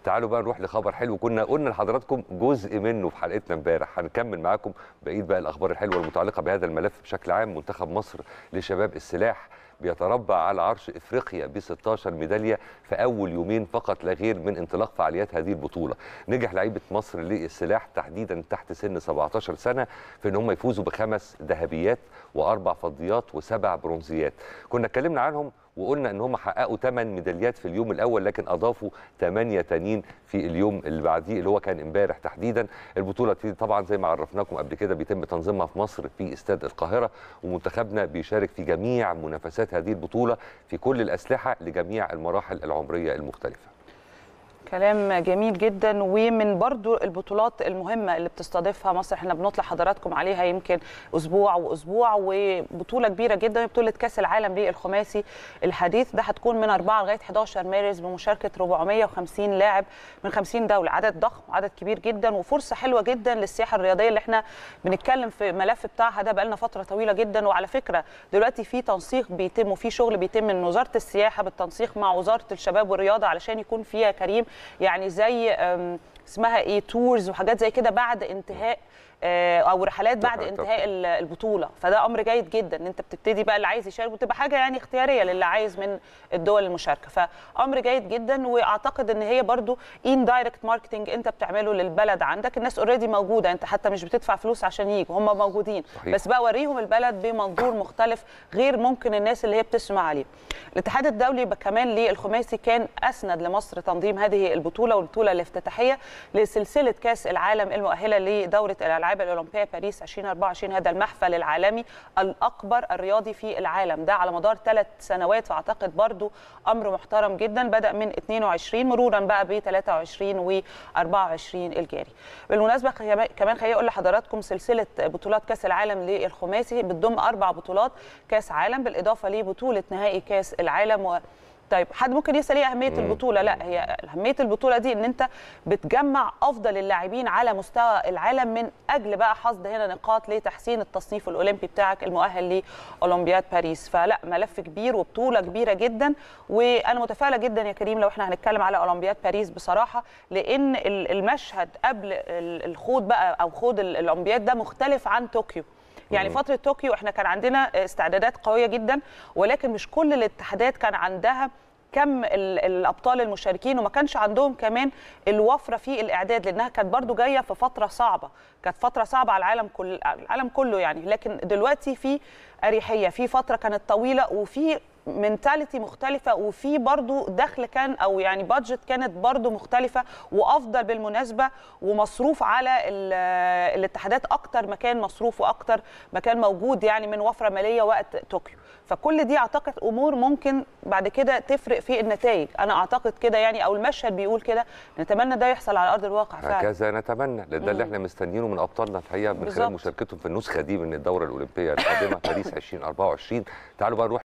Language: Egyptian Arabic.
تعالوا بقى نروح لخبر حلو كنا قلنا لحضراتكم جزء منه في حلقتنا امبارح هنكمل معاكم بقيه بقى الاخبار الحلوه المتعلقه بهذا الملف بشكل عام منتخب مصر لشباب السلاح بيتربع على عرش افريقيا ب 16 ميداليه في اول يومين فقط لا غير من انطلاق فعاليات هذه البطوله نجح لعيبه مصر للسلاح تحديدا تحت سن 17 سنه في ان هم يفوزوا بخمس ذهبيات واربع فضيات وسبع برونزيات كنا اتكلمنا عنهم وقلنا ان هم حققوا 8 ميداليات في اليوم الاول لكن اضافوا 8 تانيين في اليوم اللي بعديه اللي هو كان امبارح تحديدا البطوله دي طبعا زي ما عرفناكم قبل كده بيتم تنظيمها في مصر في استاد القاهره ومنتخبنا بيشارك في جميع منافسات هذه البطوله في كل الاسلحه لجميع المراحل العمريه المختلفه كلام جميل جدا ومن برضو البطولات المهمة اللي بتستضيفها مصر احنا بنطلع حضراتكم عليها يمكن أسبوع وأسبوع وبطولة كبيرة جدا بطولة كأس العالم للخماسي الحديث ده هتكون من 4 لغاية 11 مارس بمشاركة 450 لاعب من 50 دولة عدد ضخم عدد كبير جدا وفرصة حلوة جدا للسياحة الرياضية اللي احنا بنتكلم في ملف بتاعها ده بقالنا فترة طويلة جدا وعلى فكرة دلوقتي في تنسيق بيتم وفي شغل بيتم من وزارة السياحة بالتنسيق مع وزارة الشباب والرياضة علشان يكون فيها كريم يعني زي اسمها ايه تورز وحاجات زي كده بعد انتهاء او رحلات بعد انتهاء البطوله فده امر جيد جدا ان انت بتبتدي بقى اللي عايز يشارك وتبقى حاجه يعني اختياريه للي عايز من الدول المشاركه فامر جيد جدا واعتقد ان هي برضو ان دايركت ماركتنج انت بتعمله للبلد عندك الناس اوريدي موجوده انت حتى مش بتدفع فلوس عشان يجوا هم موجودين صحيح. بس بقى وريهم البلد بمنظور مختلف غير ممكن الناس اللي هي بتسمع عليه الاتحاد الدولي كمان للخماسي كان اسند لمصر تنظيم هذه البطوله والبطوله الافتتاحيه لسلسله كاس العالم المؤهله لدوره الالعاب الاولمبيه باريس 2024 هذا المحفل العالمي الاكبر الرياضي في العالم ده على مدار ثلاث سنوات فاعتقد برضو امر محترم جدا بدا من 22 مرورا بقى ب 23 و 24 الجاري بالمناسبه كمان خليني اقول لحضراتكم سلسله بطولات كاس العالم للخماسي بتضم اربع بطولات كاس عالم بالاضافه لبطوله نهائي كاس العالم و طيب حد ممكن يسال ايه اهميه البطوله لا هي اهميه البطوله دي ان انت بتجمع افضل اللاعبين على مستوى العالم من اجل بقى حصد هنا نقاط لتحسين التصنيف الاولمبي بتاعك المؤهل لاولمبياد باريس فلا ملف كبير وبطوله كبيره جدا وانا متفائله جدا يا كريم لو احنا هنتكلم على اولمبياد باريس بصراحه لان المشهد قبل الخوض بقى او خوض الاولمبياد ده مختلف عن طوكيو يعني فتره طوكيو احنا كان عندنا استعدادات قويه جدا ولكن مش كل الاتحادات كان عندها كم الابطال المشاركين وما كانش عندهم كمان الوفره في الاعداد لانها كانت برضو جايه في فتره صعبه كانت فتره صعبه على العالم كل العالم كله يعني لكن دلوقتي في اريحيه في فتره كانت طويله وفي منتاليتي مختلفه وفي برضو دخل كان او يعني بادجت كانت برضو مختلفه وافضل بالمناسبه ومصروف على الاتحادات اكتر مكان مصروف واكتر مكان موجود يعني من وفره ماليه وقت طوكيو فكل دي اعتقد امور ممكن بعد كده تفرق في النتائج انا اعتقد كده يعني او المشهد بيقول كده نتمنى ده يحصل على ارض الواقع فعلا هكذا نتمنى لان ده اللي احنا مستنيينه من ابطالنا الحقيقه من خلال مشاركتهم في النسخه دي من الدوره الاولمبيه القادمه باريس 2024 تعالوا بقى نروح